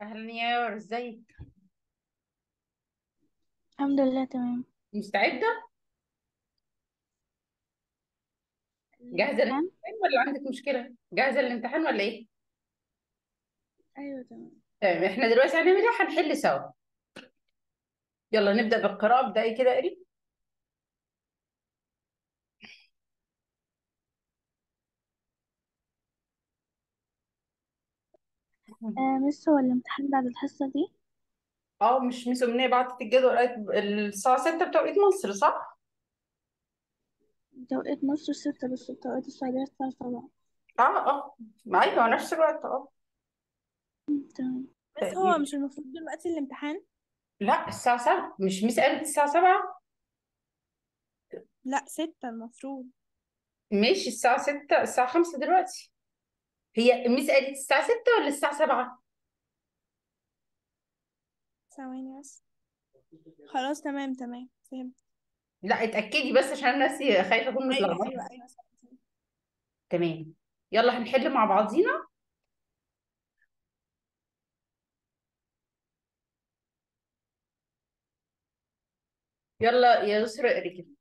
أهلا يا يار ازيك الحمد لله تمام مستعدة؟ جاهزة الامتحان للامتحان ولا عندك مشكلة؟ جاهزة للامتحان ولا ايه؟ ايوه تمام تمام احنا دلوقتي هنعمل ايه؟ هنحل سوا يلا نبدأ بالقراءة ابدأي كده اقري آه مس هو الامتحان بعد الحصة دي اه مش ميس أمنية بعتت الجدول قالت الساعة 6 بتوقيت مصر صح؟ توقيت مصر ستة بس توقيت السعودية الساعة سبعة اه اه ما ايوه نفس الوقت اه مم، تمام بس هو مش المفروض دلوقتي الامتحان لا الساعة 7 مش ميس قالت الساعة 7 لا ستة المفروض ماشي الساعة 6 الساعة 5 دلوقتي هي ميس قالت الساعة 6 ولا الساعة 7 ثواني بس خلاص تمام تمام فهمت لا اتأكدي بس عشان انا ناسي خايفة اكون ايوه متلخبطة ايوه ايوه صح. تمام يلا هنحل مع بعضينا يلا يا يسرا اقري كده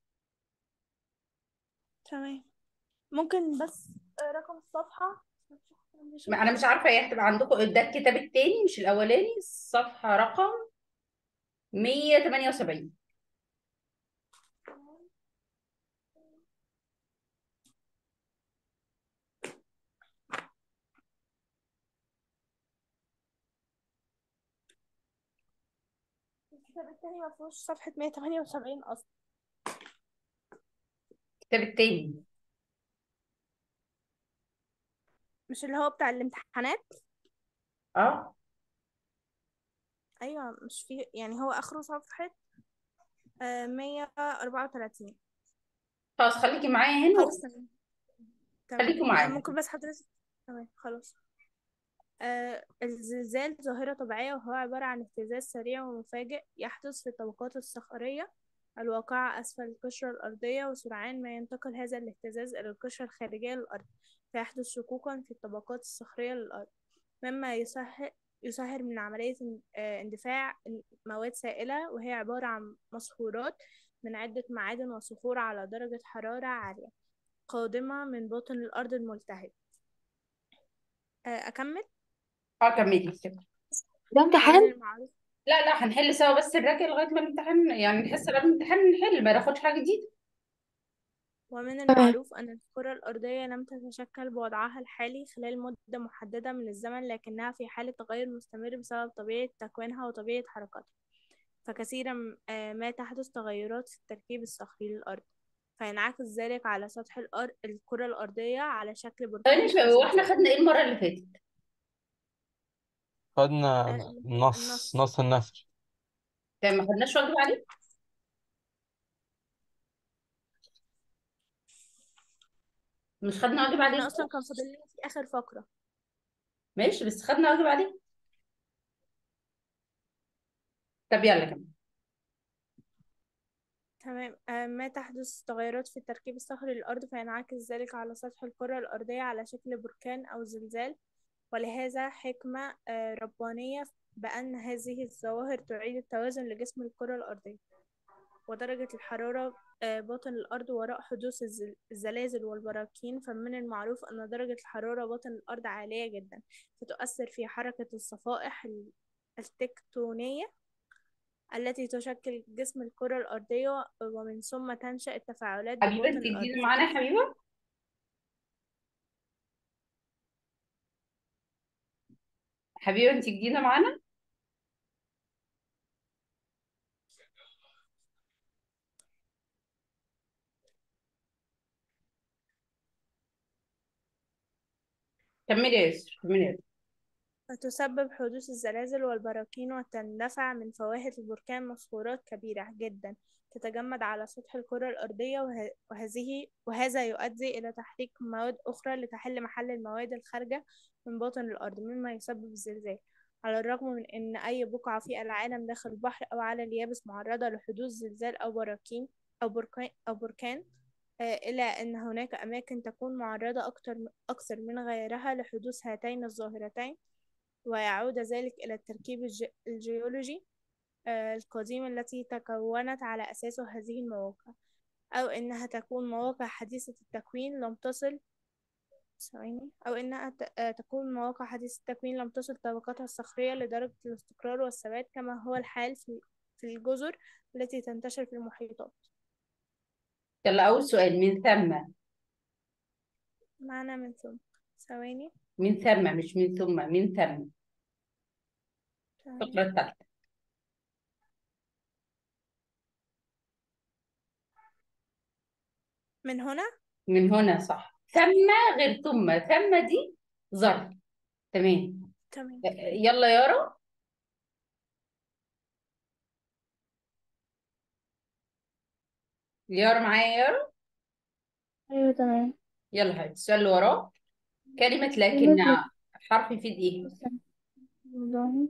تمام ممكن بس آه، رقم الصفحة مش ما انا مش عارفه هي هتبقى عندكم ده الكتاب التاني مش الاولاني الصفحه رقم 178 الكتاب التاني ما فيهوش صفحة 178 أصلا الكتاب التاني مش اللي هو بتاع الامتحانات اه أيوة مش فيه يعني هو آخره صفحة آه، 134 خلاص خليكي معايا هنا خلاص تمام تمام خليكوا آه، معايا ممكن بس حضرتك تمام خلاص آه الزلزال ظاهرة طبيعية وهو عبارة عن اهتزاز سريع ومفاجئ يحدث في الطبقات الصخرية الواقعة أسفل القشرة الأرضية وسرعان ما ينتقل هذا الاهتزاز إلى القشرة الخارجية للأرض فيحدث شقوقا في الطبقات الصخرية للأرض مما يسهل يسهل من عملية ان- آه، اندفاع مواد سائلة وهي عبارة عن مصخورات من عدة معادن وصخور على درجة حرارة عالية قادمة من باطن الأرض الملتهب آه، أكمل اه كملي كده ده ومن امتحان المعروف لا لا هنحل سوا بس الراجع لغايه ما الامتحان يعني نحس قبل الامتحان نحل ما ناخدش حاجه جديده ومن تمام المعروف أن الكرة الأرضية لم تتشكل بوضعها الحالي خلال مدة محددة من الزمن لكنها في حالة تغير مستمر بسبب طبيعة تكوينها وطبيعة حركتها فكثيرا آه، ما تحدث تغيرات في التركيب الصخري للأرض فينعكس ذلك على سطح الأرض الكرة الأرضية على شكل بركان ثواني شويه أو هو احنا زلزال خدنا ايه المره اللي فاتت خدنا آه، اللي هو النص النص نص النثر تمام ما خدناش واجب عليه مش خدنا واجب عليه احنا أصلا كان فاضل لنا في آخر فقرة ماشي بس خدنا واجب عليه طب يلا كمل تمام آه، ما تحدث تغيرات في التركيب الصخري للأرض فينعكس ذلك على سطح الكرة الأرضية على شكل بركان أو زلزال ولهذا حكمة آه، ربانية بأن هذه الظواهر تعيد التوازن لجسم الكرة الأرضية ودرجة الحرارة آه، باطن الأرض وراء حدوث الزل- الزلازل والبراكين فمن المعروف أن درجة الحرارة باطن الأرض عالية جدا فتؤثر في حركة الصفائح ال- التكتونية التي تشكل جسم الكرة الأرضية ومن ثم تنشأ التفاعلات حبيبه بباطن انت الأرض جديده معانا يا فتحدث حبيبه حبيبه انت جديده معانا كملي يا يسر كملي يا يسر. فتسبب حدوث الزلازل والبراكين وتندفع من فواهة البركان مصخورات كبيرة جدا تتجمد على سطح الكرة الأرضية وه- وهذه وهذا يؤدي إلى تحريك مواد أخرى لتحل محل المواد الخارجة من باطن الأرض مما يسبب الزلزال على الرغم من أن أي بقعة في العالم داخل البحر أو على اليابس معرضة لحدوث زلزال أو براكين أو بركان أو بركان آه، إلا أن هناك أماكن تكون معرضة أكتر أكثر من غيرها لحدوث هاتين الظاهرتين ويعود ذلك إلى التركيب الج- الجيولوجي آه، القديم التي تكونت على أساسه هذه المواقع أو إنها تكون مواقع حديثة التكوين لم تصل ثواني أو إنها ت- آه، تكون مواقع حديثة التكوين لم تصل طبقاتها الصخرية لدرجة الاستقرار والثبات كما هو الحال في في الجزر التي تنتشر في المحيطات يلا أول سؤال من ثم معنى من ثم ثواني من ثم مش من ثم من ثم ثواني. الفقرة الثالثة من هنا من هنا صح ثم غير ثم ثم دي ظرف تمام تمام يلا يارا يارا معايا يا يارا أيوة تمام يلا حبيبتي السؤال اللي وراه كلمة لكن كلمة حرف يفيد ايه؟ لكن والله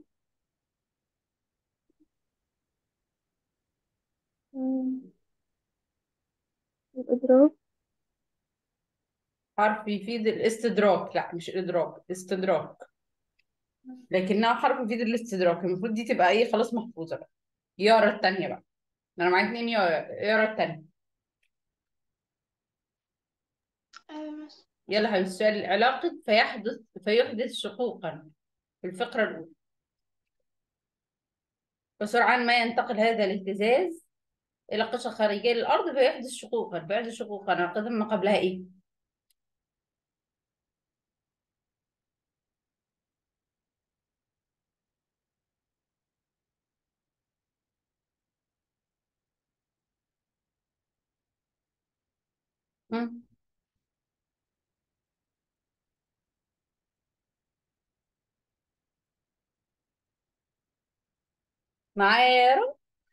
مم. الإضراب حرف يفيد الاستدراك لا مش الإدراك استدراك لكنها حرف يفيد الاستدراك المفروض دي تبقى ايه خلاص محفوظة بقى يارا التانية بقى انا معايا اتنين يارا يارا التانية يلا حبيبتي السؤال علاقة فيحدث فيحدث شقوقا في الفقرة الأولى فسرعان ما ينتقل هذا الاهتزاز إلى قشرة خارجية للأرض فيحدث شقوقا فيحدث شقوقا القدم ما قبلها إيه؟ مم. معايا يا يارا؟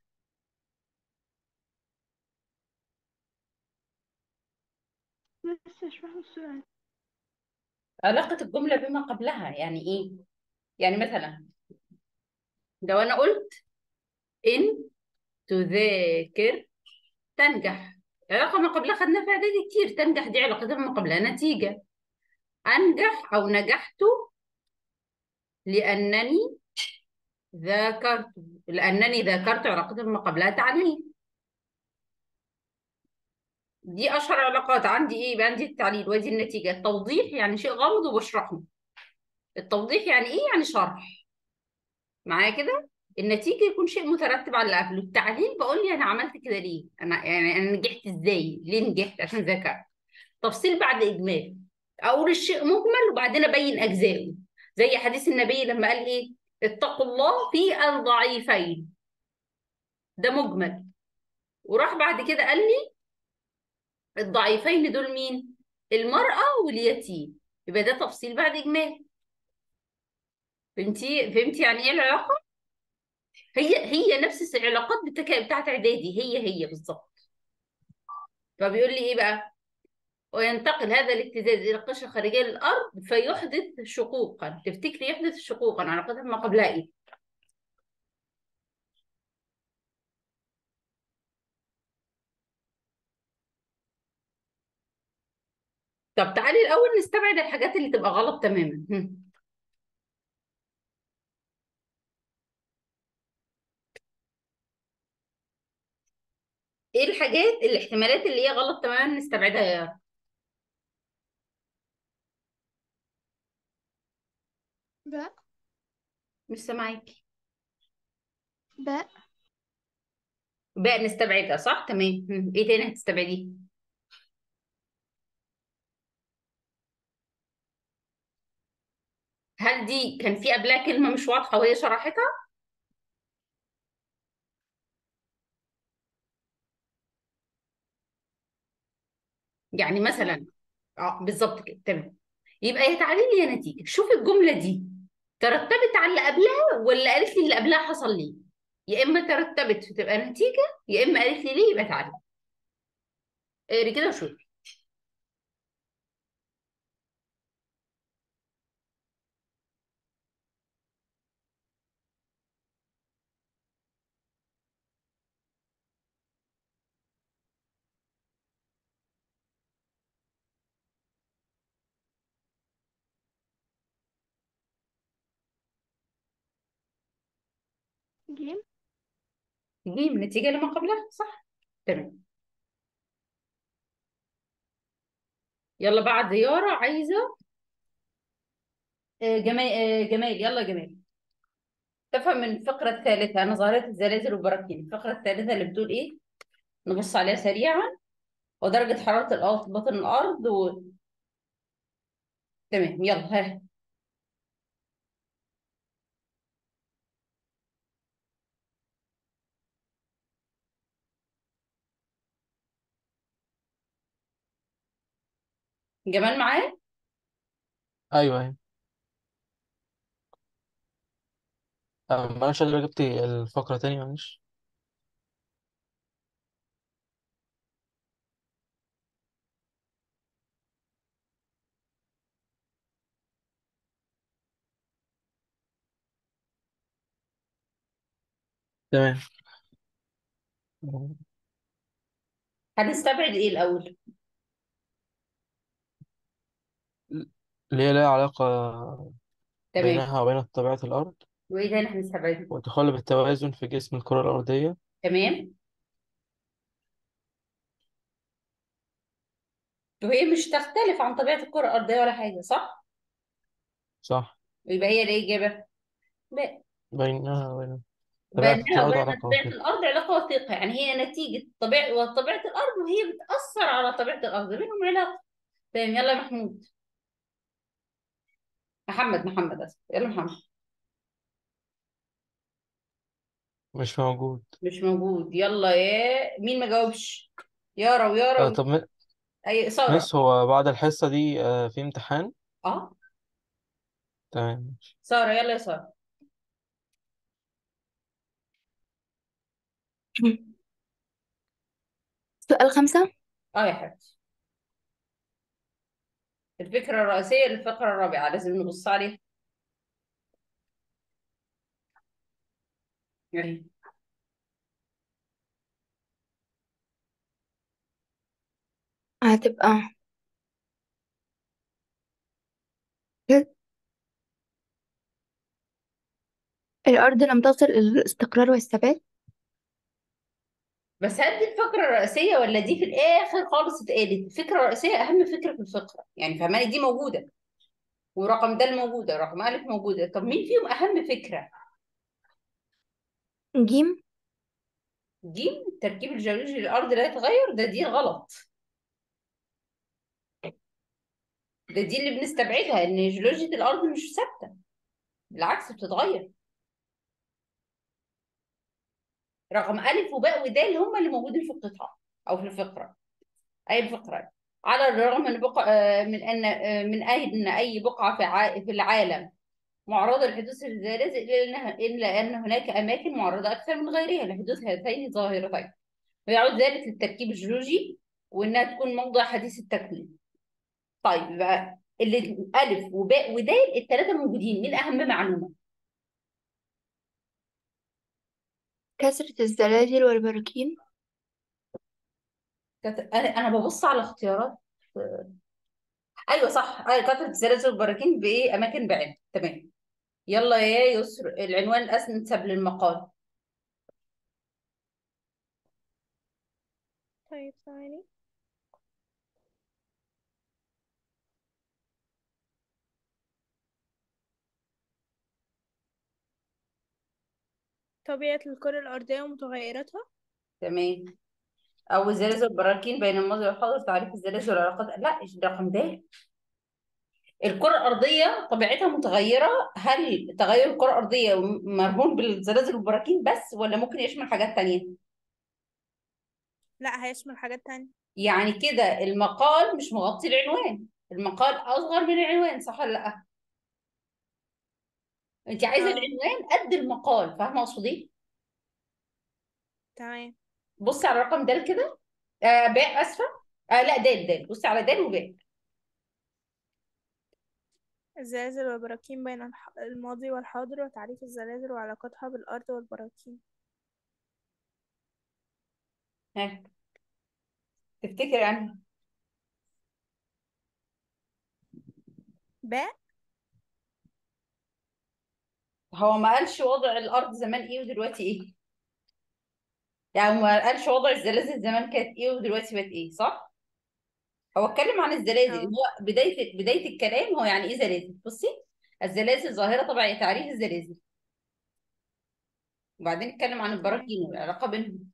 لسه اشرح السؤال علاقة الجملة بما قبلها يعني إيه؟ يعني مثلا لو أنا قلت إن تذاكر تنجح علاقة ما قبلها خدنا في إعدادي كتير تنجح دي علاقتها بما قبلها نتيجة أنجح أو نجحت لأنني ذاكرت لأنني ذاكرت علاقتها بما قبلها تعليل دي أشهر علاقات عندي إيه يبقى عندي التعليل وادي النتيجة التوضيح يعني شيء غامض وبشرحه التوضيح يعني إيه يعني شرح معايا كده النتيجة يكون شيء مترتب على اللي قبله التعليل بقول لي أنا عملت كده ليه أنا يعني أنا نجحت إزاي ليه نجحت عشان ذاكرت تفصيل بعد إجمال أقول الشيء مجمل وبعدين أبين أجزائه زي حديث النبي لما قال إيه اتقوا الله في الضعيفين ده مجمل وراح بعد كده قال لي الضعيفين دول مين المرأة واليتيم يبقى ده تفصيل بعد إجمال فهمتي فهمتي يعني إيه العلاقة هي هي نفس العلاقات بتاعت بتاعت إعدادي هي هي بالظبط فبيقول لي إيه بقى وينتقل هذا الاهتزاز إلى القشرة الخارجية للأرض فيحدث شقوقا تفتكري يحدث شقوقا علاقتها ما قبلها إيه طب تعالي الأول نستبعد الحاجات اللي تبقى غلط تماما هم. إيه الحاجات الاحتمالات اللي هي غلط تماما نستبعدها يا يارا باء مش سامعاكي باء بقى نستبعدها صح تمام هم. إيه تاني هتستبعديه هل دي كان في قبلها كلمة مش واضحة وهي شرحتها يعني مثلا اه بالظبط كده تمام يبقى يا تعليل يا نتيجة شوف الجملة دي ترتبت على اللي قبلها ولا قالت لي اللي قبلها حصل ليه يا اما ترتبت فتبقى نتيجة يا اما قالت لي ليه يبقى تعليل اقري كده وشوفي جيم جيم نتيجة لما قبلها صح تمام يلا بعد يارا عايزة آه، جمال آه، جمال يلا جمال تفهم من الفقرة الثالثة أنا ظاهرة الزلازل والبراكين الفقرة الثالثة اللي بتقول إيه نبص عليها سريعا ودرجة حرارة الأرض بطن الأرض و... تمام يلا ها جمال معايا ايوه ايوه أه، معلش انا جبت الفقرة تاني معلش تمام هنستبعد إيه الأول اللي هي لها علاقة تمام بينها وبين طبيعة الأرض وإيه تاني هنستبعده وتقلب التوازن في جسم الكرة الأرضية تمام وهي مش تختلف عن طبيعة الكرة الأرضية ولا حاجة صح صح يبقى هي الإجابة لا بينها وبين طبيعة بينها الأرض وبين علاقة طبيعة وثيقة الأرض علاقة وثيقة يعني هي نتيجة طبيعة وطبيعة الأرض وهي بتأثر على طبيعة الأرض بينهم علاقة تمام يلا يا محمود محمد محمد أسف يلا محمد مش موجود مش موجود يلا يا مين ما جاوبش يارا ويارا أه و... طب م- أي سارة مس هو بعد الحصة دي أه في امتحان اه تمام سارة يلا يا سارة سؤال خمسة اه يا حبيبتي الفكرة الرئيسية للفقرة الرابعة لازم نبص عليها أهي. هتبقى الأرض لم تصل إلى الاستقرار والثبات بس هل دي الفكرة الرئيسية ولا دي في الآخر خالص اتقالت الفكرة الرئيسية أهم فكرة في الفقرة يعني فهماني دي موجودة ورقم د موجودة رقم ألف موجودة طب مين فيهم أهم فكرة جيم جيم التركيب الجيولوجي للأرض لا يتغير ده دي غلط ده دي اللي بنستبعدها إن جيولوجيا الأرض مش ثابتة بالعكس بتتغير رقم ألف وباء ودال هم اللي موجودين في القطعة أو في الفقرة أي الفقرة على الرغم من بقع آه، من أن آه، من أي إن أي بقعة في ع- في العالم معرضة لحدوث الزلازل إلا أنها إلا أن هناك أماكن معرضة أكثر من غيرها لحدوث هاتين الظاهرتين ويعود ذلك للتركيب الجيولوجي وإنها تكون موضع حديث التكوين طيب يبقى اللي ألف وباء ودال الثلاثة موجودين مين أهم معلومة؟ كثرة الزلازل والبراكين كت... أنا أنا ببص على اختيارات آه، أيوه صح أيوة كثرة الزلازل والبراكين بإيه أماكن بعيدة تمام يلا يا يسر العنوان الأنسب للمقال طيب ثواني طبيعة الكرة الأرضية ومتغيراتها تمام أو الزلازل والبراكين بين الماضي والحاضر تعريف الزلازل والعلاقات لا ده رقم ده الكرة الأرضية طبيعتها متغيرة هل تغير الكرة الأرضية مرهون بالزلازل والبراكين بس ولا ممكن يشمل حاجات تانية؟ لا هيشمل حاجات تانية يعني كده المقال مش مغطي العنوان المقال أصغر من العنوان صح ولا لأ؟ أنت عايزة اه العنوان قد المقال فاهمة أقصد إيه؟ تمام بصي على الرقم ده كده آه باء أسفة آه لا دال دال بصي على دال وباء الزلازل والبراكين بين الح- الماضي والحاضر وتعريف الزلازل وعلاقتها بالأرض والبراكين ها تفتكر يعني باء هو ما قالش وضع الارض زمان ايه ودلوقتي ايه يعني ما قالش وضع الزلازل زمان كانت ايه ودلوقتي بقت ايه صح هو اتكلم عن الزلازل اه هو بدايه بدايه الكلام هو يعني ايه زلازل بصي الزلازل ظاهره طبيعيه تعريف الزلازل وبعدين اتكلم عن تمام البراكين والعلاقه بينهم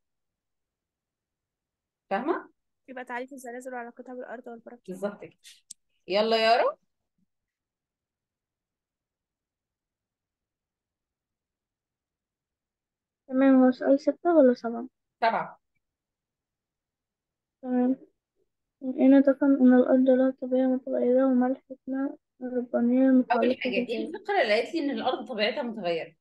فاهمه يبقى تعريف الزلازل وعلاقتها بالأرض والبراكين بالظبط كده يلا يا يارا تمام هو سؤال ستة ولا سبعة سبعه تمام من أين تفهم أن الأرض لها طبيعة متغيرة وما الحكمة الربانية اول المتعلقة حاجه ايه بذلك الفقره اللي قالت لي ان الارض طبيعتها متغيره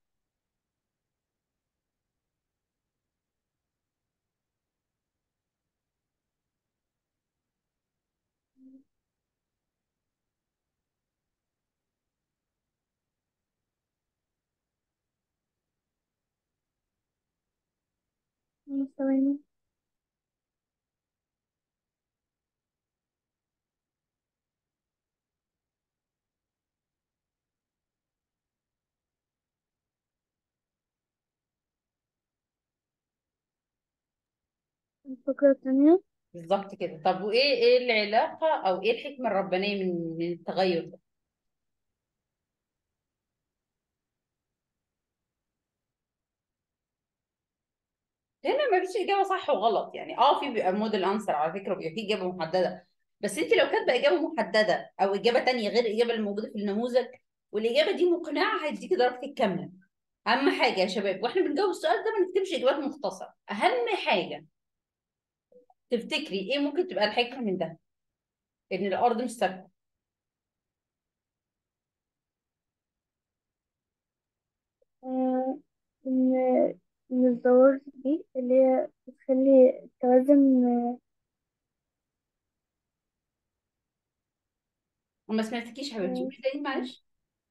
ثواني الفكرة الثانية بالظبط كده طب وايه ايه العلاقه او ايه الحكمه الربانيه من من التغير ده هنا ما فيش اجابه صح وغلط يعني اه في بيبقى موديل انسر على فكره بيبقى في اجابه محدده بس انت لو كاتبه اجابه محدده او اجابه تانية غير الاجابه اللي موجوده في النموذج والاجابه دي مقنعه هيديكي درجتك كامله اهم حاجه يا شباب واحنا بنجاوب السؤال ده ما نكتبش اجابات مختصره اهم حاجه تفتكري ايه ممكن تبقى الحكمه من ده ان الارض مش ثابته آه إن إن الظواهر دي اللي هي بتخلي التوازن آه، وما سمعتكيش يا حبيبتي آه، قولي تاني معلش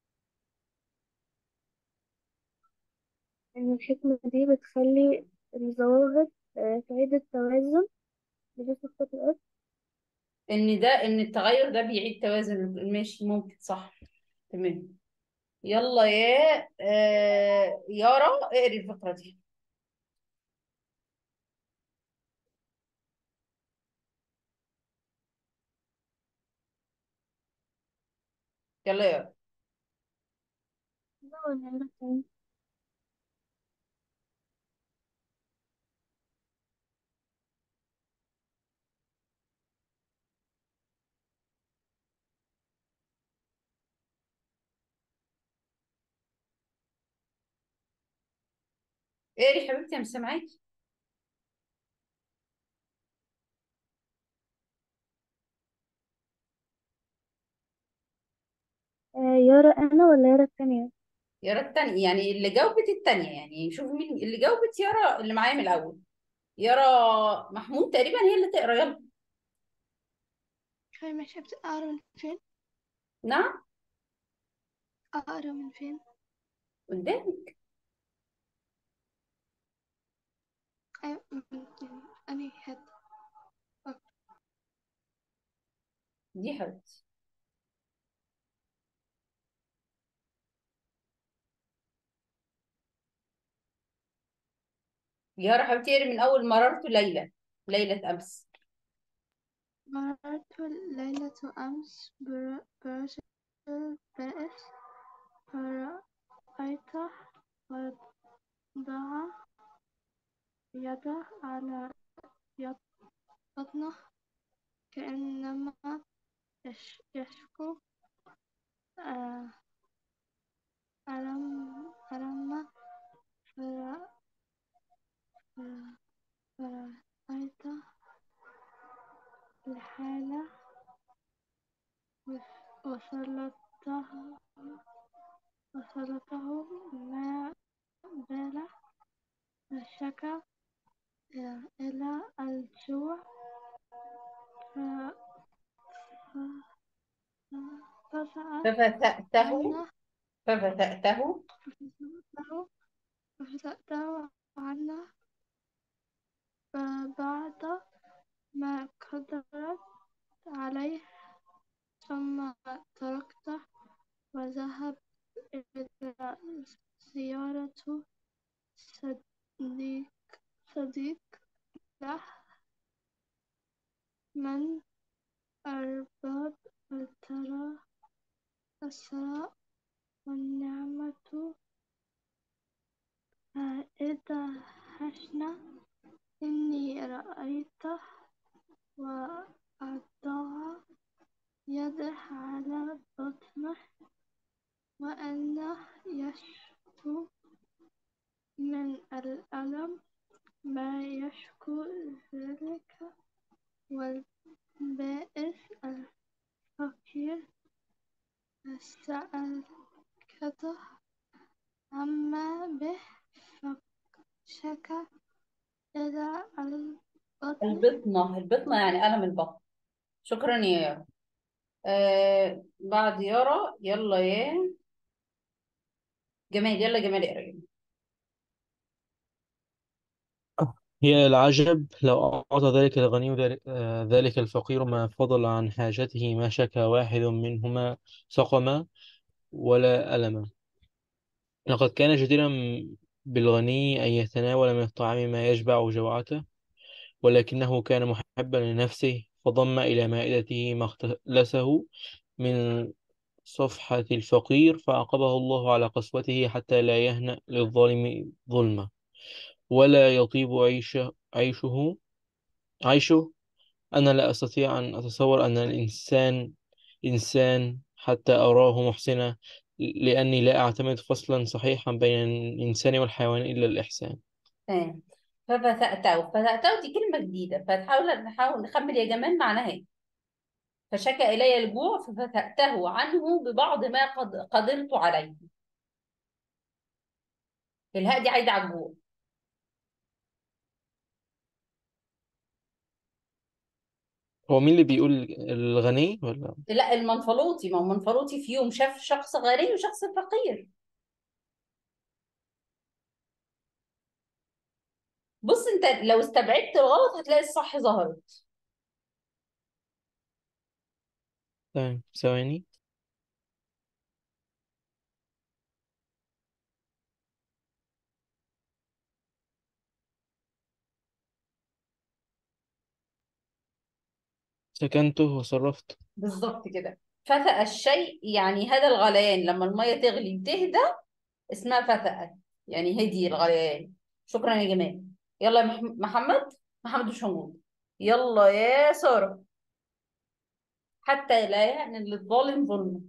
إن الحكمة دي بتخلي الظواهر آه، تعيد التوازن بجسد كرة الأرض ان ده ان التغير ده بيعيد توازن ماشي ممكن صح تمام يلا يا آه يارا اقري الفقره دي يلا يا يارا لا ولا لا تاني اقري يا حبيبتي انا مش سامعاكي آه يارا أنا ولا يارا التانية يارا التانية يعني اللي جاوبت التانية يعني شوفوا مين اللي جاوبت يارا اللي معايا من الأول يارا محمود تقريبا هي اللي تقرا يلا شوي ماشي أبدأ أقرأ من فين؟ نعم أقرأ من فين؟ قدامك أيوة من يعني أنهي حتة؟ دي حبيبتي يارا حبيبتي اقري من أول مررت ليلى ليلة أمس مررت ليلة أمس بر- برجل بائس فرأيته وضع يده على يد- بطنه كأنما يش- يشكو آه، ألم ألم فر- فر- فرأيته الحالة وس- وسلطه وسلطه ما بال شكا إلى الجوع ف- ف- فسأل ففتأته عنه ففتأته فسألته فسألته عنه فبعد ما قدرت عليه ثم تركته وذهب إلى زيارة صديق صديق له من أرباب الثراء الثراء والنعمة فإذا حسن إني رأيته وأضع يده على بطنه وأنه يشكو من الألم ما يشكو ذلك والبائس الفقير سألته عما به فشكى إلى البطن البطنة البطنة يعني ألم البطن شكرا يا يارا آه بعد يارا يلا يا جمال يلا جمال اقرا جمال. هي العجب لو أعطى ذلك الغني ذلك, آه، ذلك الفقير ما فضل عن حاجته ما شكى واحد منهما سقما ولا ألما لقد كان جديرا بالغني أن يتناول من الطعام ما يشبع جوعته ولكنه كان محبا لنفسه فضم إلى مائدته ما اختلسه من صفحة الفقير فعاقبه الله على قسوته حتى لا يهنأ للظالم ظلمه ولا يطيب عيشه عيشه عيشه أنا لا أستطيع أن أتصور أن الإنسان إنسان حتى أراه محسنا لأني لا أعتمد فصلا صحيحا بين الإنسان والحيوان إلا الإحسان تمام ففتأته فتأته دي كلمة جديدة فتحاول نحاول نخمن يا جمال معناها ايه فشكى إلي الجوع ففتأته عنه ببعض ما قد قدرت عليه الهاء دي عايدة على الجوع هو مين اللي بيقول الغني ولا لا المنفلوطي ما هو المنفلوطي في يوم شاف شخص غني وشخص فقير بص انت لو استبعدت الغلط هتلاقي الصح ظهرت تمام ثواني سكنته وصرفت بالظبط كده فتأ الشيء يعني هذا الغليان لما المية تغلي وتهدى اسمها فتأت يعني هدي الغليان شكرا يا جمال يلا يا مح- محمد محمد مش موجود يلا يا سارة حتى لا يأن للظالم ظلمه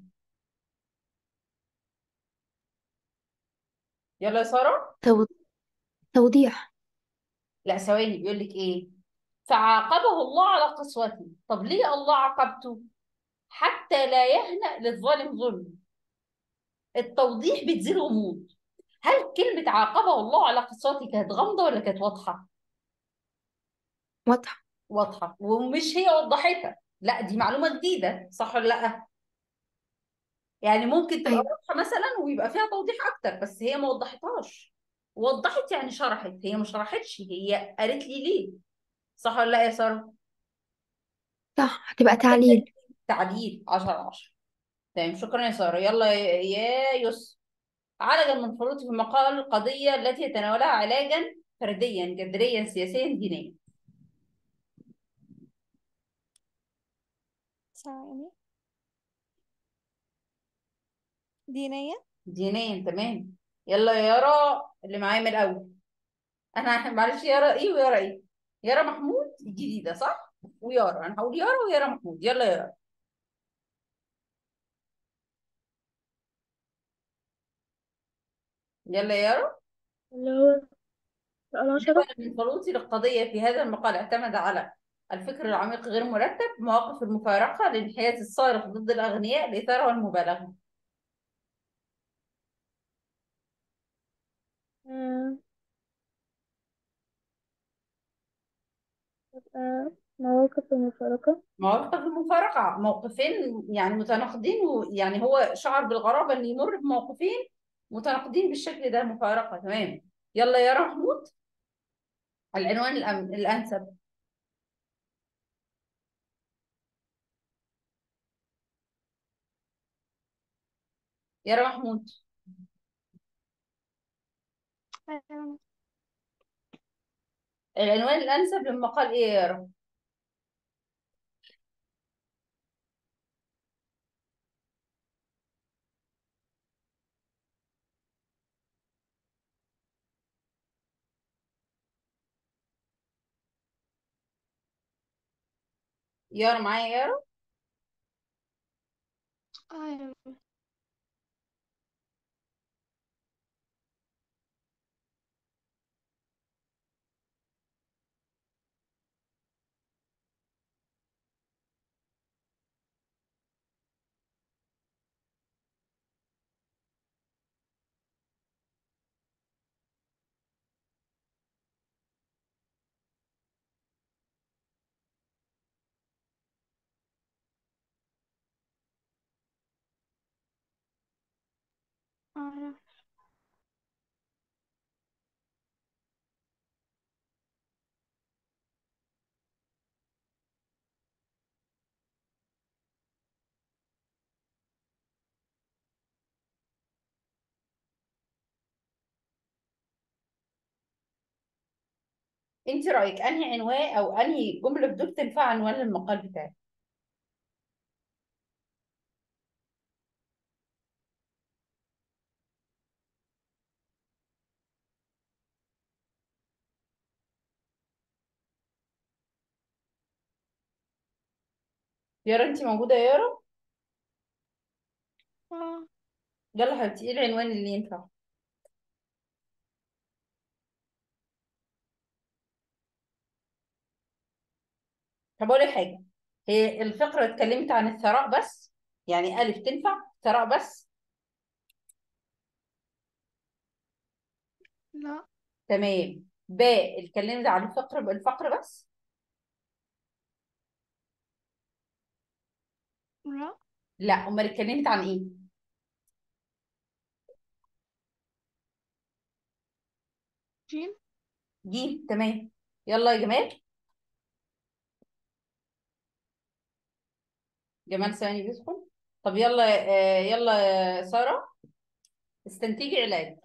يلا يا سارة تو- توضيح لا ثواني بيقول لك ايه فعاقبه الله على قسوته طب ليه الله عاقبته حتى لا يهنأ للظالم ظلم التوضيح بتزيد غموض هل كلمة عاقبه الله على قسوته كانت غامضة ولا كانت واضحة؟ واضحة واضحة ومش هي وضحتها لا دي معلومة جديدة صح ولا لا؟ يعني ممكن تبقى أيوة واضحة مثلا ويبقى فيها توضيح أكتر بس هي ما وضحتهاش وضحت يعني شرحت هي ما شرحتش هي قالت لي ليه صح ولا لا يا سارة؟ صح هتبقى تعليل تعديل 10 على 10 تمام شكرا يا سارة يلا يا يا يوسف عالج المنفلوطي في المقال القضية التي يتناولها علاجا فرديا جذريا سياسيا دينيا ثواني دينية دينيا تمام يلا يا يارا اللي معايا من الأول أنا معلش يارا إيه ويارا إيه يارا محمود الجديدة صح ويارا أنا هقول يارا ويارا محمود يلا يا يارا يلا يا يارا اللي هو سؤال عشرة بالنسبة للمنفلوطي للقضية في هذا المقال اعتمد على الفكر العميق غير مرتب مواقف المفارقة الانحياز الصارخ ضد الأغنياء الإثارة والمبالغة آه، تبقى مواقف المفارقة مواقف المفارقة موقفين يعني متناقضين ويعني هو شعر بالغرابة إن يمر بموقفين متناقضين بالشكل ده مفارقة تمام يلا يا محمود العنوان الأم... الأنسب يا محمود أيوة العنوان الأنسب للمقال إيه يا يارا؟ يارا معايا يا يارا؟ أيوة أيوة أنت رأيك أنهي عنوان أو أنهي جملة في دول تنفع عنوان للمقال بتاعي؟ يارا أنت موجودة يا يارا؟ آه يلا حبيبتي إيه العنوان اللي ينفع؟ طب أقول لك حاجة هي الفقرة اتكلمت عن الثراء بس يعني ألف تنفع ثراء بس لا تمام باء اتكلمت عن الفقر الفقر بس لا لا امال اتكلمت عن ايه جيم جيم تمام يلا يا جمال جمال ثواني بيدخل طب يلا آه يلا يا سارة استنتجي علاج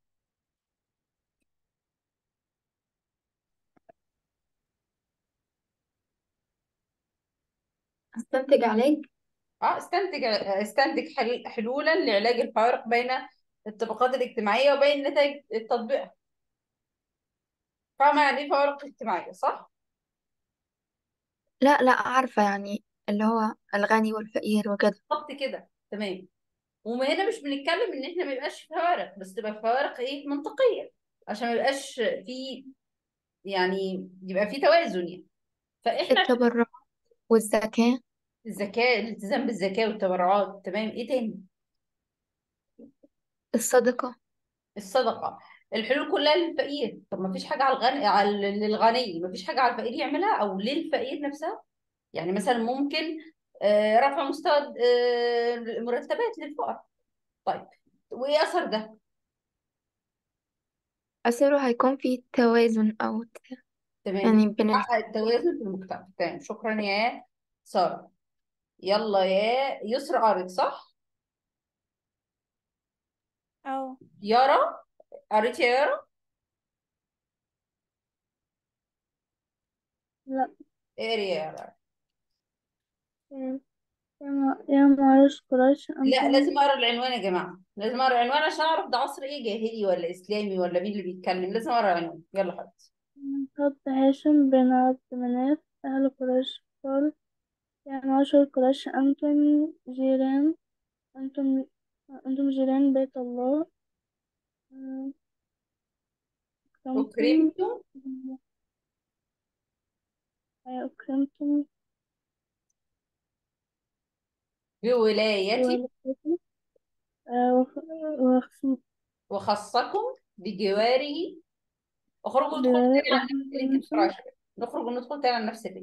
استنتج علاج اه استنتج استنتج حل- حلولا لعلاج الفوارق بين الطبقات الاجتماعية وبين نتائج التطبيق فاهمة يعني ايه فوارق اجتماعية صح؟ لا لا عارفة يعني اللي هو الغني والفقير وكده بالظبط كده تمام وما هنا مش بنتكلم ان احنا ما يبقاش في فوارق بس تبقى فوارق ايه منطقية عشان ما يبقاش في يعني يبقى في توازن يعني فاحنا التبرع والزكاة الزكاة الالتزام بالزكاة والتبرعات تمام ايه تاني الصدقة الصدقة الحلول كلها للفقير طب ما فيش حاجة على الغني على للغني ما فيش حاجة على الفقير يعملها او للفقير نفسها يعني مثلا ممكن آه، رفع مستوى آه، المرتبات للفقراء طيب وايه اثر ده أثره هيكون في توازن أو ت- تمام يعني بين ال... حقق التوازن في المجتمع تمام شكرا يا سارة يلا يا يسرا قرت صح أو يارا قريت يا يارا لا اقري يا يارا يا يا يا معرس قريش لا أنتم لازم اقرا العنوان يا جماعه لازم اقرا العنوان عشان اعرف ده عصر ايه جاهلي ولا اسلامي ولا مين اللي بيتكلم لازم اقرا العنوان يلا حبيبتي من خط هاشم بن عبد مناف أهل قريش قال يا معشر قريش أنتم جيران أنتم أنتم جيران بيت الله أكرمتم اكرمتم أكرمتم بولايتي بولدتكم وخصم وخصكم بجواره اخرجوا ندخل بولاية تاني على نفس اللينك بسرعه يا أهل شباب نخرج وندخل تاني على نفس اللينك